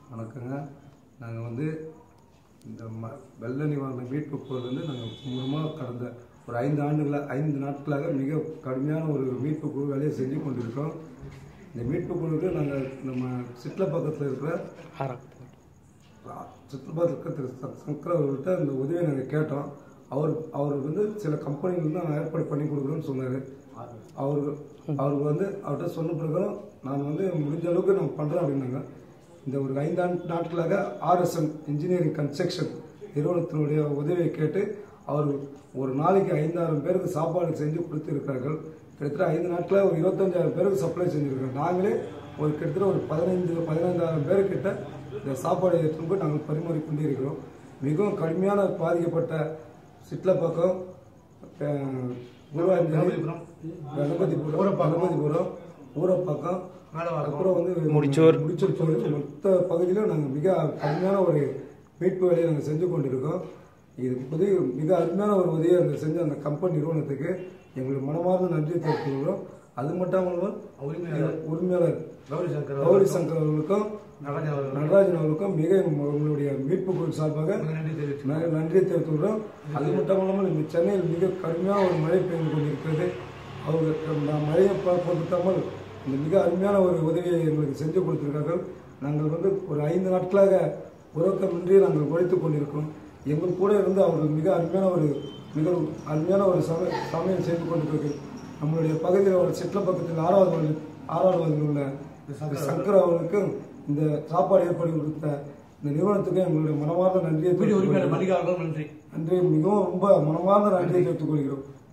வணக்கங்க நாங்கள் வந்து இந்த ம வெள்ள நிவாரண மீட்பு குழு வந்து நாங்கள் மூலமாக கடந்த ஒரு ஐந்து ஆண்டுகளாக ஐந்து நாட்களாக மிக கடுமையான ஒரு மீட்பு குழு வேலையை செஞ்சு கொண்டிருக்கோம் இந்த மீட்பு குழுவுக்கு நாங்கள் நம்ம சிட்ல பக்கத்தில் இருக்கிற சித்தப்பத்தில் இருக்க திரு ச- சங்கர் அவர்கள்ட்ட இந்த உதவியை நாங்கள் கேட்டோம் அவர் அவர் வந்து சில கம்பெனிகள் தான் ஏற்பாடு பண்ணி கொடுக்குறோன்னு சொன்னார் அவருக்கு அவருக்கு வந்து அவர்கிட்ட சொன்ன பிரகாரம் நான் வந்து முடிஞ்ச அளவுக்கு நான் பண்ணுறேன் அப்படின்னாங்க இந்த ஒரு ஐந்தாண்டு நாட்களாக ஆர்எஸ்எம் இன்ஜினியரிங் கன்ஸ்ட்ரக்ஷன் நிறுவனத்தினுடைய உதவியை கேட்டு அவர் ஒரு நாளைக்கு ஐந்தாயிரம் பேருக்கு சாப்பாடு செஞ்சு கொடுத்திருக்கிறார்கள் கிட்டத்தட்ட ஐந்து நாட்களில் ஒரு இருபத்தஞ்சாயிரம் பேருக்கு சப்ளை செஞ்சுருக்கோம் நாங்களே ஒரு கிட்டத்தட்ட ஒரு பதினைந்து பதினைந்தாயிரம் பேருக்கிட்ட இந்த சாப்பாடு எடுத்துன்னு போய் நாங்கள் பரிமாறிக்கொண்டே இருக்கிறோம் மிகவும் கடுமையான பாதிக்கப்பட்ட சிட்லப்பாக்கம் அஹ், குருவாஞ்சேரி கணபதிபுரம் கணபதிபுரம் ஊரப்பாக்கம் அப்புறம் வந்து முடிச்சூர் முடிச்சூர் மொத்த பகுதியிலும் நாங்கள் மிக கடுமையான ஒரு மீட்பு வேலையை நாங்கள் செஞ்சு கொண்டிருக்கோம் இது உதவி மிக அருமையான ஒரு உதவியை அந்த செஞ்ச அந்த கம்பெனி நிறுவனத்துக்கு எங்களுக்கு மனமார்ந்த நன்றி தெரிவித்துக்கிறோம் அது மட்டும் இல்லாமல் உரிமையாளர் கௌரி சங்கர் கௌரி சங்கர் அவர்களுக்கும் நடராஜன் அவர்கள் நடராஜன் அவர்களுக்கும் மிக உங்களுடைய மீட்பு குழு சார்பாக நன்றி தெரிவித்து ந- நன்றி தெரிவித்துள்ளோம் அது மட்டும் இல்லாமல் இந்த சென்னையில் மிக கடுமையான ஒரு மழை பெய்து கொண்டிருக்கிறது அவங்க நான் மழையை ப- பொருத்தாமல் இந்த மிக அருமையான ஒரு உதவியை எங்களுக்கு செஞ்சு கொடுத்திருக்கார்கள் நாங்கள் வந்து ஒரு ஐந்து நாட்களாக உறக்கமின்றி நாங்கள் உழைத்துக் கொண்டிருக்கிறோம் எங்கள் கூட இருந்து அவர்கள் மிக அருமையான ஒரு மிக அருமையான ஒரு சம சமையல் செய்து கொண்டிருக்கிறது நம்மளுடைய பகுதியில் ஒரு சிட்ல பக்கத்தில் ஆறாவது வார்டில் ஆறாவது வார்டில் உள்ள திரு சங்கர் அவர்களுக்கும் இந்த சாப்பாடு ஏற்பாடு கொடுத்த இந்த நிறுவனத்துக்கு எங்களுடைய மனமார்ந்த நன்றியை வீடியோ தெரிவித்துக் உரிமையாளர் கொள்கிறோம். மல்லிகா அவர்கள் நன்றி நன்றி மிகவும் ரொம்ப மனமார்ந்த நன்றியை தெரிவித்துக் கொள்கிறோம்